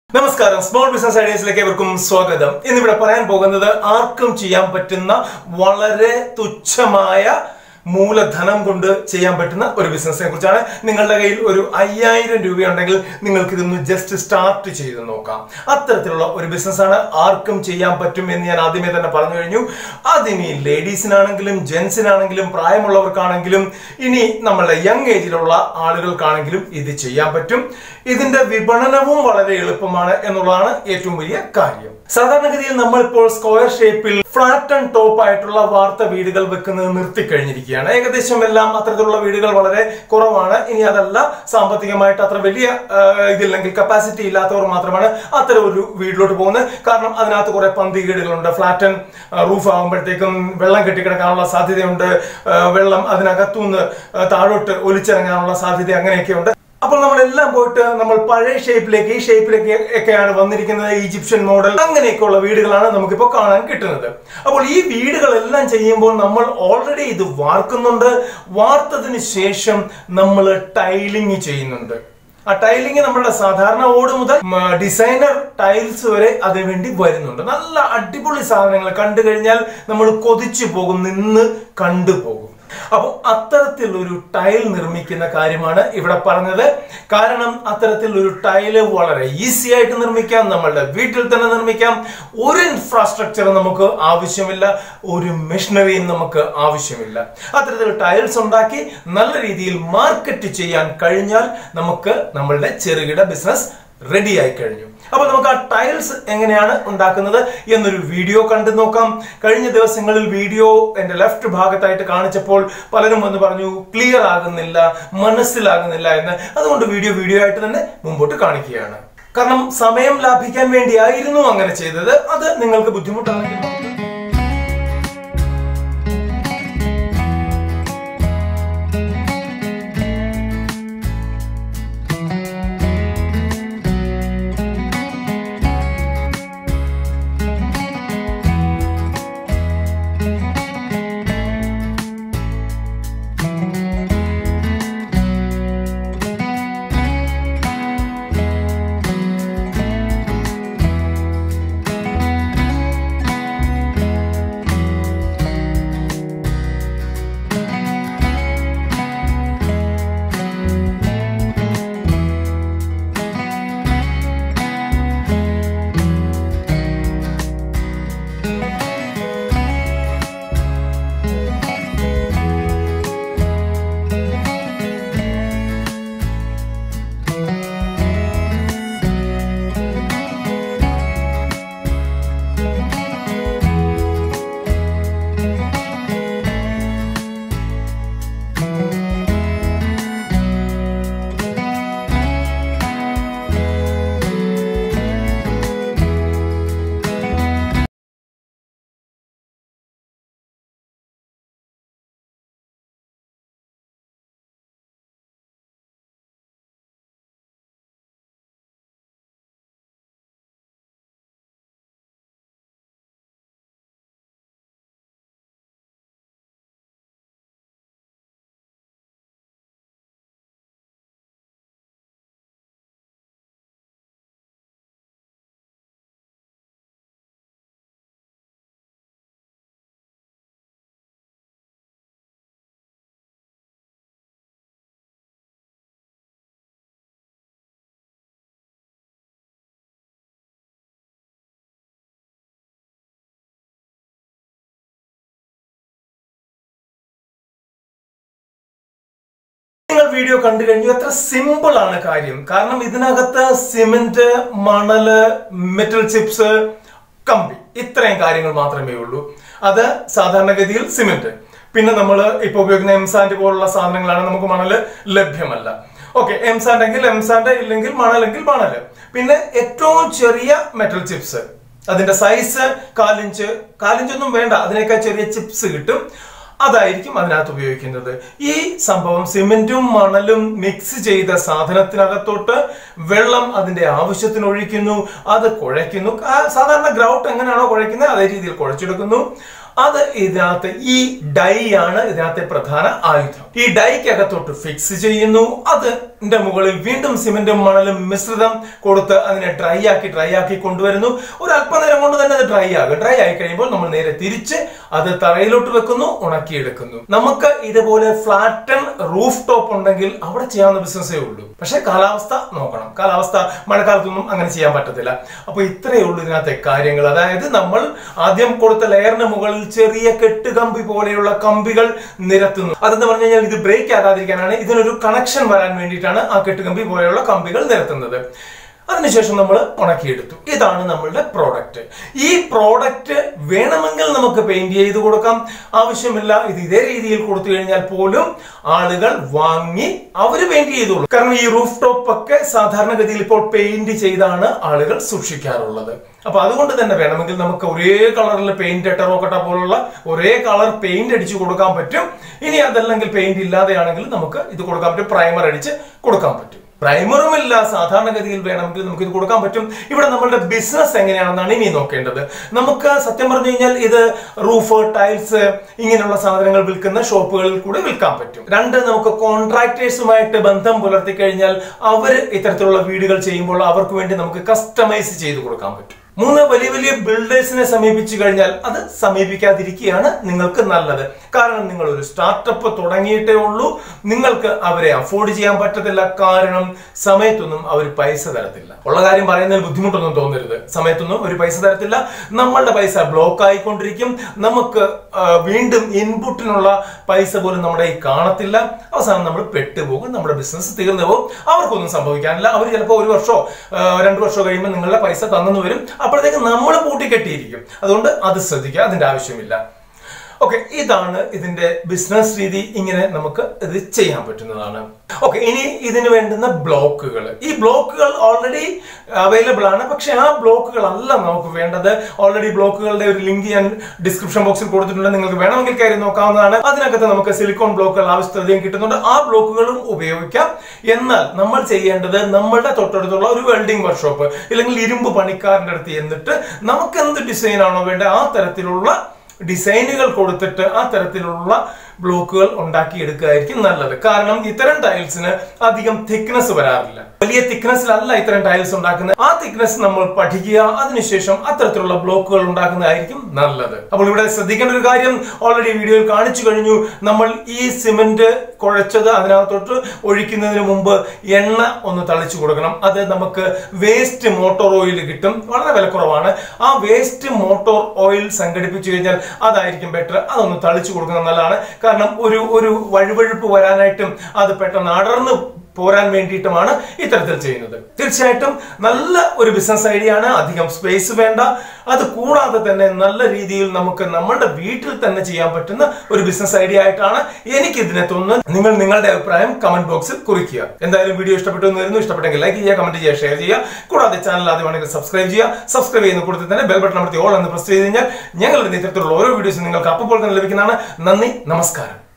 നമസ്കാരം small business ഐഡിയസിലേക്ക് ഏവർക്കും സ്വാഗതം ഇന്നിവിടെ പറയാൻ പോകുന്നത് ആർക്കും ചെയ്യാൻ പറ്റുന്ന വളരെ തുച്ഛമായ മൂലധനം കൊണ്ട് ചെയ്യാൻ പറ്റുന്ന ഒരു ബിസിനസിനെ കുറിച്ചാണ് നിങ്ങളുടെ കയ്യിൽ ഒരു അയ്യായിരം രൂപയുണ്ടെങ്കിൽ നിങ്ങൾക്ക് ഇതൊന്ന് ജസ്റ്റ് സ്റ്റാർട്ട് ചെയ്ത് നോക്കാം അത്തരത്തിലുള്ള ഒരു ബിസിനസ്സാണ് ആർക്കും ചെയ്യാൻ പറ്റും എന്ന് ഞാൻ ആദ്യമേ തന്നെ പറഞ്ഞു കഴിഞ്ഞു അതിനി ലേഡീസിനാണെങ്കിലും ജെൻസിനാണെങ്കിലും പ്രായമുള്ളവർക്കാണെങ്കിലും ഇനി നമ്മളുടെ യങ് ഏജിലുള്ള ആളുകൾക്കാണെങ്കിലും ഇത് ചെയ്യാൻ പറ്റും ഇതിന്റെ വിപണനവും വളരെ എളുപ്പമാണ് എന്നുള്ളതാണ് ഏറ്റവും വലിയ കാര്യം സാധാരണഗതിയിൽ നമ്മൾ ഇപ്പോൾ സ്ക്വയർ ഷേപ്പിൽ ഫ്ലാറ്റ് ആൻഡ് ടോപ്പ് ആയിട്ടുള്ള വാർത്ത വീടുകൾ വെക്കുന്നത് നിർത്തിക്കഴിഞ്ഞിരിക്കുകയാണ് ഏകദേശം എല്ലാം അത്തരത്തിലുള്ള വീടുകൾ വളരെ കുറവാണ് ഇനി അതല്ല സാമ്പത്തികമായിട്ട് അത്ര വലിയ ആ, ഇതില്ലെങ്കിൽ കപ്പാസിറ്റി ഇല്ലാത്തവർ മാത്രമാണ് അത്തരം ഒരു വീട്ടിലോട്ട് പോകുന്നത് കാരണം അതിനകത്ത് കുറെ പന്തി വീടുകളുണ്ട് ഫ്ലാറ്റ് ആൻഡ് റൂഫ് ആകുമ്പോഴത്തേക്കും വെള്ളം കെട്ടിക്കിടക്കാനുള്ള സാധ്യതയുണ്ട് ആ, വെള്ളം അതിനകത്തുനിന്ന് ആ, താഴോട്ട് ഒലിച്ചിറങ്ങാനുള്ള സാധ്യത അങ്ങനെയൊക്കെയുണ്ട് അപ്പോൾ നമ്മളെല്ലാം പോയിട്ട് നമ്മൾ പഴയ ഷേപ്പിലേക്ക് ഈ ഷേപ്പിലേക്ക് ഒക്കെയാണ് വന്നിരിക്കുന്നത് ഈജിപ്ഷ്യൻ മോഡൽ അങ്ങനെയൊക്കെയുള്ള വീടുകളാണ് നമുക്കിപ്പോൾ കാണാൻ കിട്ടുന്നത് അപ്പോൾ ഈ വീടുകളെല്ലാം ചെയ്യുമ്പോൾ നമ്മൾ ഓൾറെഡി ഇത് വാർക്കുന്നുണ്ട് വാർത്തതിന് ശേഷം നമ്മൾ ടൈലിംഗ് ചെയ്യുന്നുണ്ട് ആ ടൈലിംഗ് നമ്മുടെ സാധാരണ ഓട് മുതൽ ഡിസൈനർ ടൈൽസ് വരെ അതിനു വേണ്ടി വരുന്നുണ്ട് നല്ല അടിപൊളി സാധനങ്ങൾ കണ്ടു കഴിഞ്ഞാൽ നമ്മൾ കൊതിച്ചു പോകും നിന്ന് കണ്ടുപോകും അപ്പോൾ അത്തരത്തിൽ ഒരു ടൈൽ നിർമ്മിക്കുന്ന കാര്യമാണ് ഇവിടെ പറഞ്ഞത് കാരണം അത്തരത്തിൽ ഒരു ടൈല് വളരെ ഈസി ആയിട്ട് നിർമ്മിക്കാം നമ്മളുടെ വീട്ടിൽ തന്നെ നിർമ്മിക്കാം ഒരു ഇൻഫ്രാസ്ട്രക്ചർ നമുക്ക് ആവശ്യമില്ല ഒരു മെഷീനറിയും നമുക്ക് ആവശ്യമില്ല അത്തരത്തിൽ ടൈൽസ് ഉണ്ടാക്കി നല്ല രീതിയിൽ മാർക്കറ്റ് ചെയ്യാൻ കഴിഞ്ഞാൽ നമുക്ക് നമ്മളുടെ ചെറുകിട ബിസിനസ് റെഡി ആയി കഴിഞ്ഞു അപ്പോൾ നമുക്ക് ആ ടൈൽസ് എങ്ങനെയാണ് ഉണ്ടാക്കുന്നത് എന്നൊരു വീഡിയോ കണ്ടു നോക്കാം കഴിഞ്ഞ ദിവസങ്ങളിൽ വീഡിയോ എന്റെ ലെഫ്റ്റ് ഭാഗത്തായിട്ട് കാണിച്ചപ്പോൾ പലരും വന്ന് പറഞ്ഞു ക്ലിയർ ആകുന്നില്ല മനസ്സിലാകുന്നില്ല എന്ന് അതുകൊണ്ട് വീഡിയോ വീഡിയോ ആയിട്ട് തന്നെ മുമ്പോട്ട് കാണിക്കുകയാണ് കാരണം സമയം ലാഭിക്കാൻ വേണ്ടിയായിരുന്നു അങ്ങനെ ചെയ്തത് അത് നിങ്ങൾക്ക് ബുദ്ധിമുട്ടാണെങ്കിൽ നിങ്ങൾ വീഡിയോ കണ്ടു കഴിഞ്ഞു എത്ര സിമ്പിൾ ആണ് കാര്യം കാരണം ഇതിനകത്ത് സിമെന്റ് മണല് മെറ്റൽ ചിപ്സ് കമ്പി ഇത്രയും കാര്യങ്ങൾ മാത്രമേ ഉള്ളൂ അത് സാധാരണഗതിയിൽ സിമെന്റ് പിന്നെ നമ്മൾ ഇപ്പൊ ഉപയോഗിക്കുന്ന എംസാൻഡ് പോലുള്ള സാധനങ്ങളാണ് നമുക്ക് മണല് ലഭ്യമല്ല ഓക്കെ എംസാൻഡ് എങ്കിൽ എംസാൻഡ് ഇല്ലെങ്കിൽ മണലെങ്കിൽ മണല് പിന്നെ ഏറ്റവും ചെറിയ മെറ്റൽ ചിപ്സ് അതിന്റെ സൈസ് കാലിഞ്ച് കാലിഞ്ചൊന്നും വേണ്ട അതിനേക്കാൾ ചെറിയ ചിപ്സ് കിട്ടും അതായിരിക്കും അതിനകത്ത് ഉപയോഗിക്കുന്നത് ഈ സംഭവം സിമെന്റും മണലും മിക്സ് ചെയ്ത സാധനത്തിനകത്തോട്ട് വെള്ളം അതിന്റെ ആവശ്യത്തിന് ഒഴിക്കുന്നു അത് കുഴയ്ക്കുന്നു ആ സാധാരണ ഗ്രൗട്ട് എങ്ങനെയാണോ കുഴയ്ക്കുന്നത് അതേ രീതിയിൽ കുഴച്ചെടുക്കുന്നു അത് ഇതിനകത്ത് ഈ ഡൈ ആണ് ഇതിനകത്തെ പ്രധാന ആയുധം ഈ ഡൈക്കകത്തോട്ട് ഫിക്സ് ചെയ്യുന്നു അതിന്റെ മുകളിൽ വീണ്ടും സിമെന്റും മണലും മിശ്രിതം കൊടുത്ത് അതിനെ ഡ്രൈ ആക്കി ഡ്രൈ ആക്കി കൊണ്ടുവരുന്നു ഒരു അല്പനേരം കൊണ്ട് തന്നെ അത് ഡ്രൈ ആകും ഡ്രൈ ആയി കഴിയുമ്പോൾ നമ്മൾ നേരെ തിരിച്ച് അത് തറയിലോട്ട് വെക്കുന്നു ഉണക്കിയെടുക്കുന്നു നമുക്ക് ഇതുപോലെ ഫ്ലാറ്റൻ റൂഫ് ടോപ്പ് ഉണ്ടെങ്കിൽ അവിടെ ചെയ്യാവുന്ന ബിസിനസ്സേ ഉള്ളൂ പക്ഷെ കാലാവസ്ഥ നോക്കണം കാലാവസ്ഥ മഴക്കാലത്തൊന്നും അങ്ങനെ ചെയ്യാൻ പറ്റത്തില്ല അപ്പൊ ഇത്രയേ ഉള്ളൂ ഇതിനകത്തെ കാര്യങ്ങൾ അതായത് നമ്മൾ ആദ്യം കൊടുത്ത ലെയറിന് മുകളിൽ ചെറിയ കെട്ടുകമ്പി പോലെയുള്ള കമ്പികൾ നിരത്തുന്നു അതെന്ന് പറഞ്ഞു കഴിഞ്ഞാൽ ഇത് ബ്രേക്ക് ആകാതിരിക്കാനാണ് ഇതിനൊരു കണക്ഷൻ വരാൻ വേണ്ടിയിട്ടാണ് ആ കെട്ടുകമ്പി പോലെയുള്ള കമ്പികൾ നിരത്തുന്നത് അതിനുശേഷം നമ്മൾ ഉണക്കിയെടുത്തു ഇതാണ് നമ്മളുടെ പ്രോഡക്റ്റ് ഈ പ്രോഡക്റ്റ് വേണമെങ്കിൽ നമുക്ക് പെയിന്റ് ചെയ്ത് കൊടുക്കാം ആവശ്യമില്ല ഇത് ഇതേ രീതിയിൽ കൊടുത്തു കഴിഞ്ഞാൽ പോലും ആളുകൾ വാങ്ങി അവര് പെയിന്റ് ചെയ്തോളൂ കാരണം ഈ റൂഫ് ടോപ്പ് ഒക്കെ സാധാരണഗതിയിൽ ഇപ്പോൾ പെയിന്റ് ചെയ്താണ് ആളുകൾ സൂക്ഷിക്കാറുള്ളത് അപ്പൊ അതുകൊണ്ട് തന്നെ വേണമെങ്കിൽ നമുക്ക് ഒരേ കളറിൽ പെയിന്റ് ടെറോക്കട്ട പോലുള്ള ഒരേ കളർ പെയിന്റ് അടിച്ചു കൊടുക്കാൻ പറ്റും ഇനി അതല്ലെങ്കിൽ പെയിന്റ് ഇല്ലാതെയാണെങ്കിൽ നമുക്ക് ഇത് കൊടുക്കാൻ പറ്റും പ്രൈമർ അടിച്ച് കൊടുക്കാൻ പറ്റും പ്രൈമറും ഇല്ല സാധാരണഗതിയിൽ വേണമെങ്കിൽ നമുക്ക് ഇത് കൊടുക്കാൻ പറ്റും ഇവിടെ നമ്മളുടെ ബിസിനസ് എങ്ങനെയാണെന്നാണ് ഇനി നോക്കേണ്ടത് നമുക്ക് സത്യം പറഞ്ഞു കഴിഞ്ഞാൽ ഇത് റൂഫ് ടൈൽസ് ഇങ്ങനെയുള്ള സാധനങ്ങൾ വിൽക്കുന്ന ഷോപ്പുകളിൽ കൂടെ വിൽക്കാൻ പറ്റും രണ്ട് നമുക്ക് കോൺട്രാക്ടേഴ്സുമായിട്ട് ബന്ധം പുലർത്തി കഴിഞ്ഞാൽ അവർ ഇത്തരത്തിലുള്ള വീടുകൾ ചെയ്യുമ്പോൾ അവർക്ക് വേണ്ടി നമുക്ക് കസ്റ്റമൈസ് ചെയ്ത് കൊടുക്കാൻ പറ്റും മൂന്ന് വലിയ വലിയ ബിൽഡേഴ്സിനെ സമീപിച്ചു കഴിഞ്ഞാൽ അത് സമീപിക്കാതിരിക്കുകയാണ് നിങ്ങൾക്ക് നല്ലത് കാരണം നിങ്ങൾ ഒരു സ്റ്റാർട്ടപ്പ് തുടങ്ങിയിട്ടേ ഉള്ളൂ നിങ്ങൾക്ക് അവരെ അഫോർഡ് ചെയ്യാൻ പറ്റത്തില്ല കാരണം സമയത്തൊന്നും അവർ പൈസ തരത്തില്ല ഉള്ള കാര്യം പറയുന്നതിൽ ബുദ്ധിമുട്ടൊന്നും തോന്നരുത് സമയത്തൊന്നും ഒരു പൈസ തരത്തില്ല നമ്മളുടെ പൈസ ബ്ലോക്ക് ആയിക്കൊണ്ടിരിക്കും നമുക്ക് ആ, വീണ്ടും ഇൻപുട്ടിനുള്ള പൈസ പോലും നമ്മുടെ ഈ കാണത്തില്ല അവസാനം നമ്മൾ പെട്ടുപോകും നമ്മുടെ ബിസിനസ് തീർന്നു പോകും അവർക്കൊന്നും സംഭവിക്കാനില്ല അവർ ചിലപ്പോൾ ഒരു വർഷമോ ആ, രണ്ടു വർഷമോ കഴിയുമ്പോൾ നിങ്ങളുടെ പൈസ തന്നു വരും അപ്പോഴത്തേക്ക് നമ്മൾ പൂട്ടിക്കെട്ടിയിരിക്കും അതുകൊണ്ട് അത് ശ്രദ്ധിക്കുക അതിന്റെ ആവശ്യമില്ല ഓക്കെ ഇതാണ് ഇതിന്റെ ബിസിനസ് രീതി ഇങ്ങനെ നമുക്ക് ഇത് ചെയ്യാൻ പറ്റുന്നതാണ് ഓക്കെ ഇനി ഇതിന് വേണ്ടുന്ന ബ്ലോക്കുകൾ ഈ ബ്ലോക്കുകൾ ഓൾറെഡി അവൈലബിൾ ആണ് പക്ഷെ ആ ബ്ലോക്കുകൾ അല്ല നമുക്ക് വേണ്ടത് ഓൾറെഡി ബ്ലോക്കുകളുടെ ഒരു ലിങ്ക് ഞാൻ ഡിസ്ക്രിപ്ഷൻ ബോക്സിൽ കൊടുത്തിട്ടുണ്ട് നിങ്ങൾക്ക് വേണമെങ്കിൽ കയറി നോക്കാവുന്നതാണ് അതിനകത്ത് നമുക്ക് സിലിക്കോൺ ബ്ലോക്കുകൾ ആവശ്യത്തിലധികം കിട്ടുന്നുണ്ട് ആ ബ്ലോക്കുകളും ഉപയോഗിക്കാം എന്നാൽ നമ്മൾ ചെയ്യേണ്ടത് നമ്മളുടെ തൊട്ടടുത്തുള്ള ഒരു വെൽഡിംഗ് വർക്ക്ഷോപ്പ് ഇല്ലെങ്കിൽ ഇരുമ്പ് പണിക്കാരന്റെ അടുത്ത് എന്നിട്ട് നമുക്ക് എന്ത് ഡിസൈൻ ആണോ വേണ്ടത് ആ തരത്തിലുള്ള ഡിസൈനുകൾ കൊടുത്തിട്ട് ആ തരത്തിലുള്ള ബ്ലോക്കുകൾ ഉണ്ടാക്കിയെടുക്കുകയായിരിക്കും നല്ലത് കാരണം ഇത്തരം ടൈൽസിന് അധികം തിക്നെസ് വരാറില്ല വലിയ തിക്നെസ്സിലല്ല ഇത്തരം ടൈൽസ് ഉണ്ടാക്കുന്നത് ആ തിക്നെസ് നമ്മൾ പഠിക്കുക അതിനുശേഷം അത്തരത്തിലുള്ള ബ്ലോക്കുകൾ ഉണ്ടാക്കുന്നതായിരിക്കും നല്ലത് അപ്പോൾ ഇവിടെ ശ്രദ്ധിക്കേണ്ട ഒരു കാര്യം ഓൾറെഡി വീഡിയോയിൽ കാണിച്ചു കഴിഞ്ഞു നമ്മൾ ഈ സിമെന്റ് കുഴച്ചത് അതിനകത്തോട്ട് ഒഴിക്കുന്നതിന് മുമ്പ് എണ്ണ ഒന്ന് തളിച്ചു കൊടുക്കണം അത് നമുക്ക് വേസ്റ്റ് മോട്ടോർ ഓയിൽ കിട്ടും വളരെ വിലക്കുറവാണ് ആ വേസ്റ്റ് മോട്ടോർ ഓയിൽ സംഘടിപ്പിച്ചു കഴിഞ്ഞാൽ അതായിരിക്കും ബെറ്റർ അതൊന്ന് തളിച്ചു കൊടുക്കുന്നത് നല്ലതാണ് കാരണം ഒരു ഒരു വഴുവഴുപ്പ് വരാനായിട്ടും അത് പെട്ടെന്ന് അടർന്ന് പോരാൻ വേണ്ടിയിട്ടുമാണ് ഇത്തരത്തിൽ ചെയ്യുന്നത് തീർച്ചയായിട്ടും നല്ല ഒരു ബിസിനസ് ഐഡിയ ആണ് അധികം സ്പേസ് വേണ്ട അത് കൂടാതെ തന്നെ നല്ല രീതിയിൽ നമുക്ക് നമ്മളുടെ വീട്ടിൽ തന്നെ ചെയ്യാൻ പറ്റുന്ന ഒരു ബിസിനസ് ഐഡിയ ആയിട്ടാണ് എനിക്ക് ഇതിനെ തോന്നുന്നത് നിങ്ങൾ നിങ്ങളുടെ അഭിപ്രായം കമന്റ് ബോക്സിൽ കുറിക്കുക എന്തായാലും വീഡിയോ ഇഷ്ടപ്പെട്ടു എന്ന് വരുന്നു ഇഷ്ടപ്പെട്ടെങ്കിൽ ലൈക്ക് ചെയ്യുക കമന്റ് ചെയ്യുക ഷെയർ ചെയ്യുക കൂടാതെ ചാനൽ ആദ്യമാണെങ്കിൽ സബ്സ്ക്രൈബ് ചെയ്യുക സബ്സ്ക്രൈബ് ചെയ്യുന്ന കൂട്ടത്തിൽ തന്നെ ബെൽ ബട്ടൺ അമർത്തി ഓൾ എന്ന് പ്രസ് ചെയ്ത് കഴിഞ്ഞാൽ ഞങ്ങളുടെ ഇത്തരത്തിലുള്ള ഓരോ വീഡിയോസും നിങ്ങൾക്ക് അപ്പോൾ തന്നെ ലഭിക്കുന്നതാണ് നന്ദി നമസ്കാരം